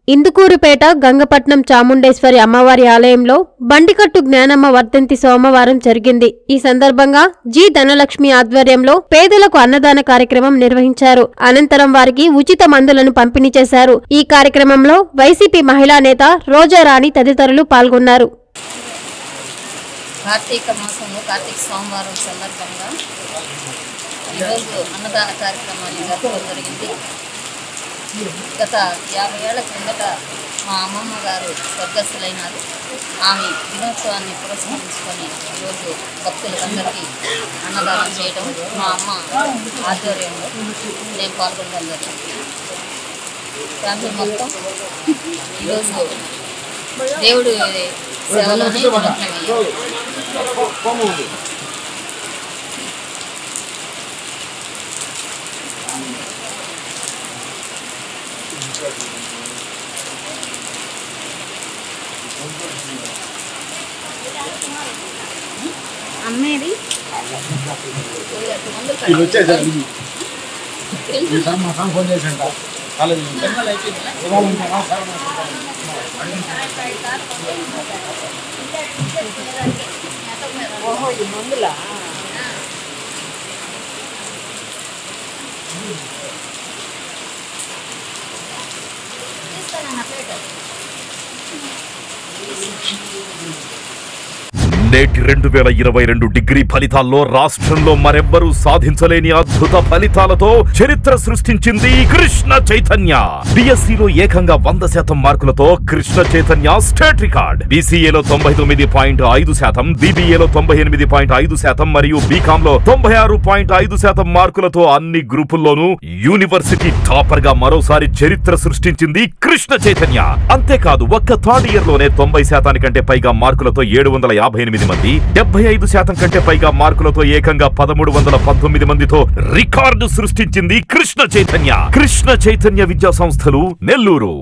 ఇందుకూరుపేట గంగపట్నం చాముండేశ్వరి అమ్మవారి ఆలయంలో బండికట్టు జ్ఞానమ్మ వర్ధంతి సోమవారం జరిగింది ఈ సందర్భంగా జి ధనలక్ష్మి ఆధ్వర్యంలో పేదలకు అన్నదాన కార్యక్రమం నిర్వహించారు అనంతరం వారికి ఉచిత మందులను పంపిణీ చేశారు ఈ కార్యక్రమంలో వైసీపీ మహిళా నేత రోజారాణి తదితరులు పాల్గొన్నారు కార్తీక మాసంలో కార్తీక సోమవారం సందర్భంగా ఈరోజు అన్నదాన కార్యక్రమాన్ని జరపడం జరిగింది గత యాభై ఏళ్ల క్రిందట మా అమ్మమ్మ గారు స్వర్గస్థులైనారు ఆమె దినోత్సవాన్ని పురస్కరించుకొని ఈరోజు భక్తులందరికీ అన్నదానం చేయడం మా అమ్మ ఆధ్వర్యంలో నేను పాల్గొనడం జరిగింది ఫ్యామిలీ మొత్తం ఈరోజు దేవుడు సేవలోనే నిమగ్నమయ్యారు అమ్మేది వీళ్ళు వచ్చేసారు ఈ సార్ మా సార్ ఫోన్ చేసింట కాలేజీ నుంచి. ఇవాళ ఉంటారా సార్? ఓహో ఈ మందులా నేటి రెండు వేల ఇరవై రెండు డిగ్రీ ఫలితాల్లో రాష్ట్రంలో మరెవ్వరూ సాధించలేని అద్భుత ఫలితాలతో చరిత్ర సృష్టించింది కృష్ణ చైతన్య బిఎస్సిలో ఏకంగా వంద శాతం మార్కులతో కృష్ణ చైతన్య స్టేట్ రికార్డ్ బీసీఏలో తొంభై తొమ్మిది పాయింట్ ఐదు శాతం బీబీఏలో తొంభై ఎనిమిది పాయింట్ ఐదు శాతం మరియు బీకామ్ లో తొంభై ఆరు పాయింట్ ఐదు శాతం మార్కులతో అన్ని గ్రూపుల్లోనూ యూనివర్సిటీ టాపర్ గా మరోసారి చరిత్ర సృష్టించింది కృష్ణ చైతన్య అంతేకాదు ఒక్క థర్డ్ ఇయర్ లోనే తొంభై శాతానికంటే పైగా మార్కులతో ఏడు వందల యాభై ఎనిమిది మంది డెబ్బై ఐదు శాతం కంటే పైగా మార్కులతో ఏకంగా పదమూడు వందల పంతొమ్మిది మందితో రికార్డు సృష్టించింది కృష్ణ చైతన్య కృష్ణ చైతన్య విద్యా సంస్థలు నెల్లూరు